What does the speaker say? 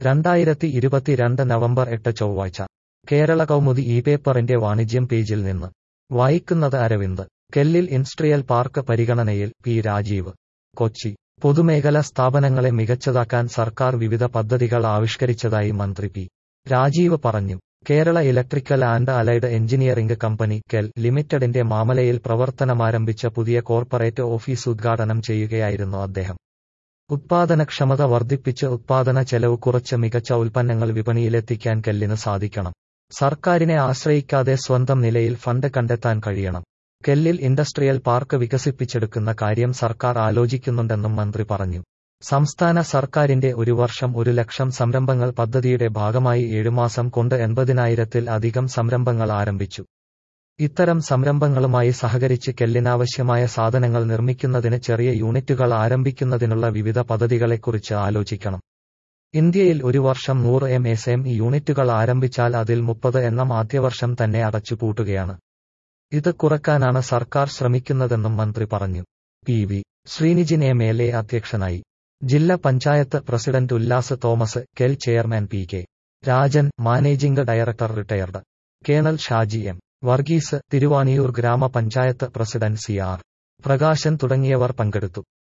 രണ്ടായിരത്തി ഇരുപത്തിരണ്ട് നവംബർ എട്ട് ചൊവ്വാഴ്ച കേരള കൗമുദി ഈ പേപ്പറിന്റെ വാണിജ്യം പേജിൽ നിന്ന് വായിക്കുന്നത് അരവിന്ദ് കെല്ലിൽ ഇൻഡസ്ട്രിയൽ പാർക്ക് പരിഗണനയിൽ പി രാജീവ് കൊച്ചി പൊതുമേഖലാ സ്ഥാപനങ്ങളെ മികച്ചതാക്കാൻ സർക്കാർ വിവിധ പദ്ധതികൾ ആവിഷ്കരിച്ചതായി മന്ത്രി പി രാജീവ് പറഞ്ഞു Kerala electrical and allied engineering company KEL ലിമിറ്റഡിന്റെ മാമലയിൽ പ്രവർത്തനമാരംഭിച്ച പുതിയ കോർപ്പറേറ്റ് ഓഫീസ് ഉദ്ഘാടനം ചെയ്യുകയായിരുന്നു അദ്ദേഹം ഉത്പാദനക്ഷമത വർദ്ധിപ്പിച്ച് ഉത്പാദന ചെലവ് കുറച്ച് മികച്ച ഉൽപ്പന്നങ്ങൾ വിപണിയിലെത്തിക്കാൻ കെല്ലിന് സാധിക്കണം സർക്കാരിനെ ആശ്രയിക്കാതെ സ്വന്തം നിലയിൽ ഫണ്ട് കണ്ടെത്താൻ കഴിയണം കെല്ലിൽ ഇൻഡസ്ട്രിയൽ പാർക്ക് വികസിപ്പിച്ചെടുക്കുന്ന കാര്യം സർക്കാർ ആലോചിക്കുന്നുണ്ടെന്നും മന്ത്രി പറഞ്ഞു സംസ്ഥാന സർക്കാരിന്റെ ഒരു വർഷം ഒരു ലക്ഷം സംരംഭങ്ങൾ പദ്ധതിയുടെ ഭാഗമായി ഏഴുമാസം കൊണ്ട് എൺപതിനായിരത്തിൽ അധികം സംരംഭങ്ങൾ ആരംഭിച്ചു ഇത്തരം സംരംഭങ്ങളുമായി സഹകരിച്ച് കെല്ലിനാവശ്യമായ സാധനങ്ങൾ നിർമ്മിക്കുന്നതിന് ചെറിയ യൂണിറ്റുകൾ ആരംഭിക്കുന്നതിനുള്ള വിവിധ പദ്ധതികളെക്കുറിച്ച് ആലോചിക്കണം ഇന്ത്യയിൽ ഒരു വർഷം നൂറ് എം എസ് എം യൂണിറ്റുകൾ ആരംഭിച്ചാൽ അതിൽ മുപ്പത് എണ്ണം ആദ്യവർഷം തന്നെ അടച്ചുപൂട്ടുകയാണ് ഇത് കുറക്കാനാണ് സർക്കാർ ശ്രമിക്കുന്നതെന്നും മന്ത്രി പറഞ്ഞു P V Sreenijin M L A അധ്യക്ഷനായി ജില്ലാ panchayat president Ullas Thomas KEL chairman P K Rajan managing director retired colonel Shaji M Varghese Thiruvaniyoor ഗ്രാമപഞ്ചായത്ത് പ്രസിഡന്റ് സി ആർ പ്രകാശൻ തുടങ്ങിയവർ പങ്കെടുത്തു